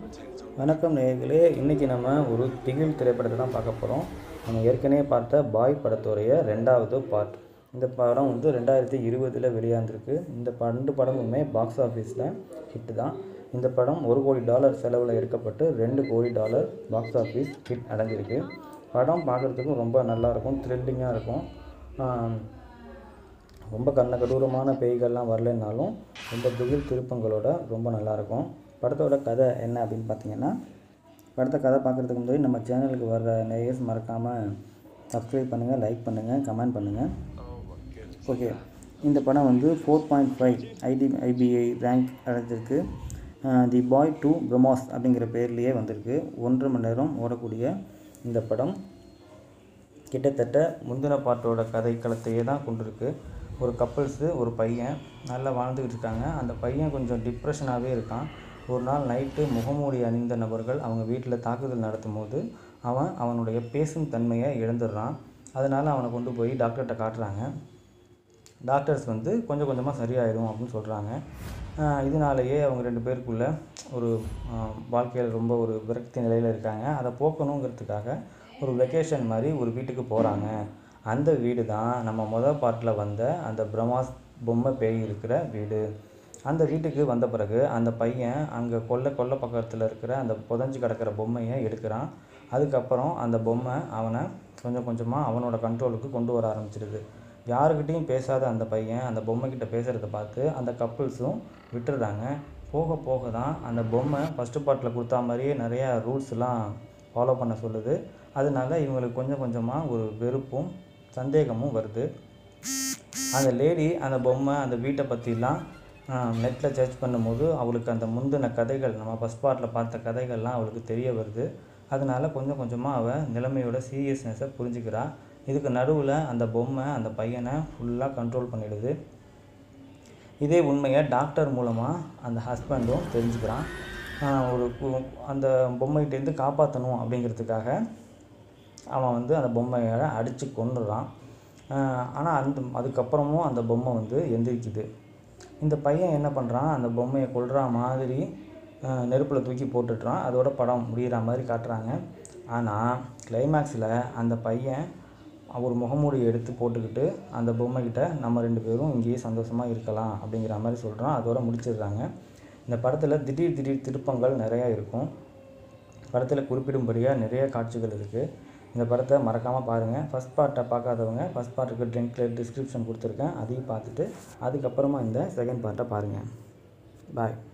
வணக்கம் நேயர்களே இன்றைக்கி நம்ம ஒரு திகில் திரைப்படத்தை தான் பார்க்க போகிறோம் நம்ம ஏற்கனவே பார்த்த பாய் படத்துடைய ரெண்டாவது பார்ட் இந்த படம் வந்து ரெண்டாயிரத்தி இருபதில் வெளியாந்திருக்கு இந்த ப- ரெண்டு படமுமே பாக்ஸ் ஆஃபீஸில் ஹிட் தான் இந்த படம் ஒரு கோடி டாலர் செலவில் எடுக்கப்பட்டு ரெண்டு கோடி டாலர் பாக்ஸ் ஆஃபீஸ் ஹிட் அடைஞ்சிருக்கு படம் பார்க்குறதுக்கும் ரொம்ப நல்லாயிருக்கும் த்ரில்லிங்காக இருக்கும் ஆம், ரொம்ப கண்ண கடூரமான பேய்கள்லாம் வரலைன்னாலும் ரொம்ப திகில் திருப்பங்களோட ரொம்ப நல்லாயிருக்கும் படத்தோட கதை என்ன அப்படின்னு பார்த்தீங்கன்னா படத்தை கதை பார்க்குறதுக்கு முன்னாடி நம்ம சேனலுக்கு வர்ற நேயர்ஸ் மறக்காமல் சப்ஸ்கிரைப் பண்ணுங்கள் லைக் பண்ணுங்கள் கமெண்ட் பண்ணுங்கள் ஓகே இந்த படம் வந்து ஃபோர் பாயிண்ட் ஃபைவ் ஐடி ஐபிஐ ரேங்க் அடைஞ்சிருக்கு தி பாய் டு பிரமாஸ் அப்படிங்கிற பேர்லேயே வந்திருக்கு ஒன்றரை மணி நேரம் ஓடக்கூடிய இந்த படம் கிட்டத்தட்ட முந்தின பாட்டோட கதை களத்தையே தான் கொண்டிருக்கு ஒரு கப்பல்ஸு ஒரு பையன் நல்லா வாழ்ந்துக்கிட்டு இருக்காங்க அந்த பையன் கொஞ்சம் டிப்ரெஷனாகவே இருக்கான் ஒரு நாள் நைட்டு முகமூடி அணிந்த நபர்கள் அவங்க வீட்டில் தாக்குதல் நடத்தும் போது அவன் அவனுடைய பேசும் தன்மையை இழந்துடுறான் அதனால் அவனை கொண்டு போய் டாக்டர்கிட்ட காட்டுறாங்க டாக்டர்ஸ் வந்து கொஞ்சம் கொஞ்சமாக சரியாயிடும் அப்படின்னு சொல்கிறாங்க இதனாலேயே அவங்க ரெண்டு பேருக்குள்ள ஒரு வாழ்க்கையில் ரொம்ப ஒரு விரக்தி நிலையில் இருக்காங்க அதை போக்கணுங்கிறதுக்காக ஒரு வெக்கேஷன் மாதிரி ஒரு வீட்டுக்கு போகிறாங்க அந்த வீடு தான் நம்ம முதல் பாட்டில் வந்த அந்த பிரம்மாஸ் பொம்மை பேய் இருக்கிற வீடு அந்த வீட்டுக்கு வந்த பிறகு அந்த பையன் அங்கே கொல்லை கொல்லை பக்கத்தில் இருக்கிற அந்த புதஞ்சு கிடக்கிற பொம்மையை எடுக்கிறான் அதுக்கப்புறம் அந்த பொம்மை அவனை கொஞ்சம் கொஞ்சமாக அவனோட கண்ட்ரோலுக்கு கொண்டு வர ஆரம்பிச்சிடுது யாருக்கிட்டேயும் பேசாத அந்த பையன் அந்த பொம்மைக்கிட்ட பேசுகிறத பார்த்து அந்த கப்புள்ஸும் விட்டுடுறாங்க போக போக தான் அந்த பொம்மை ஃபஸ்ட்டு பார்ட்டில் கொடுத்தா மாதிரியே நிறையா ரூல்ஸ்லாம் ஃபாலோ பண்ண சொல்லுது அதனால இவங்களுக்கு கொஞ்சம் கொஞ்சமாக ஒரு வெறுப்பும் சந்தேகமும் வருது அந்த லேடி அந்த பொம்மை அந்த வீட்டை பற்றிலாம் நெட்டில் சர்ச் பண்ணும்போது அவளுக்கு அந்த முந்தின கதைகள் நம்ம ஃபஸ்ட் பார்ட்டில் பார்த்த கதைகள்லாம் அவளுக்கு தெரிய வருது அதனால கொஞ்சம் கொஞ்சமாக அவள் நிலைமையோட சீரியஸ்னஸை புரிஞ்சுக்கிறா இதுக்கு நடுவில் அந்த பொம்மை அந்த பையனை ஃபுல்லாக கண்ட்ரோல் பண்ணிடுது இதே உண்மையை டாக்டர் மூலமாக அந்த ஹஸ்பண்டும் தெரிஞ்சுக்கிறான் ஆஹ் ஒரு கு- அந்த பொம்மைகிட்டேருந்து காப்பாற்றணும் அப்படிங்கிறதுக்காக அவன் வந்து அந்த பொம்மையை அடித்து கொன்னுறான் ஆனால் அந்த அதுக்கப்புறமும் அந்த பொம்மை வந்து எந்திரிக்குது இந்த பையன் என்ன பண்ணுறான் அந்த பொம்மையை கொல்ற மாதிரி நெருப்பில் தூக்கி போட்டுடுறான் அதோட படம் முடிகிற மாதிரி காட்டுறாங்க ஆனால் கிளைமேக்ஸில் அந்த பையன் ஒரு முகமூடி எடுத்து போட்டுக்கிட்டு அந்த பொம்மைக்கிட்ட நம்ம ரெண்டு பேரும் இங்கேயே சந்தோஷமாக இருக்கலாம் அப்படிங்கிற மாதிரி சொல்கிறான் அதோட முடிச்சிடுறாங்க இந்த படத்தில் திடீர் திடீர் திருப்பங்கள் நிறையா இருக்கும் படத்தில் குறிப்பிடும்படியாக நிறைய காட்சிகள் இருக்குது இந்த படத்தை மறக்காமல் பாருங்கள் ஃபஸ்ட் பார்ட்டை பார்க்காதவங்க ஃபஸ்ட் பார்ட்டுக்கு லிங்க்கில் டிஸ்கிரிப்ஷன் கொடுத்துருக்கேன் அதையும் பார்த்துட்டு அதுக்கப்புறமா இந்த செகண்ட் பார்ட்டை பாருங்கள் பாய்